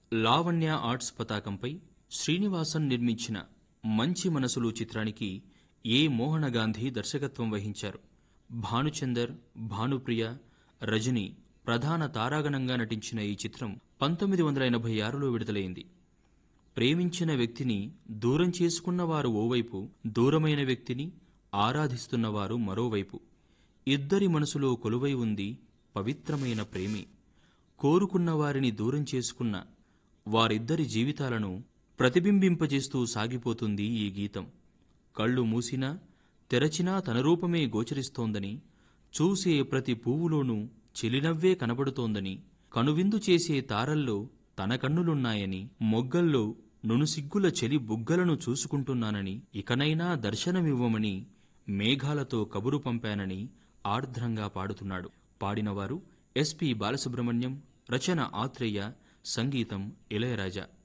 Lavanya arts పతాకంపై శ్రీనివాసన్ నిర్మించిన మంచి మనసులు చిత్రానికి ఏ మోహన గాంధీ దర్శకత్వం వహించారు భానుచందర్ భానుప్రియ రజని ప్రధాన తారాగణంగా నటించిన ఈ చిత్రం పంతొమ్మిది వందల ఎనభై ఆరులో విడుదలైంది ప్రేమించిన వ్యక్తిని దూరం చేసుకున్నవారు ఓవైపు దూరమైన వ్యక్తిని ఆరాధిస్తున్నవారు మరోవైపు ఇద్దరి మనసులో కొలువై ఉంది పవిత్రమైన ప్రేమి కోరుకున్న వారిని దూరం చేసుకున్న వారిద్దరి జీవితాలను ప్రతిబింబింపజేస్తూ సాగిపోతుంది ఈ గీతం కళ్ళు మూసినా తెరచినా తన రూపమే గోచరిస్తోందని చూసే ప్రతి పువ్వులోనూ చెలినవ్వే కనబడుతోందని కనువిందు చేసే తారల్లో తన కన్నులున్నాయని మొగ్గల్లో నునుసిగ్గుల చెలి బుగ్గలను చూసుకుంటున్నానని ఇకనైనా దర్శనమివ్వమని మేఘాలతో కబురు పంపానని ఆర్ద్రంగా పాడుతున్నాడు పాడినవారు ఎస్పి బాలసుబ్రహ్మణ్యం రచన ఆత్రేయ సంగీతం ఇళయరాజా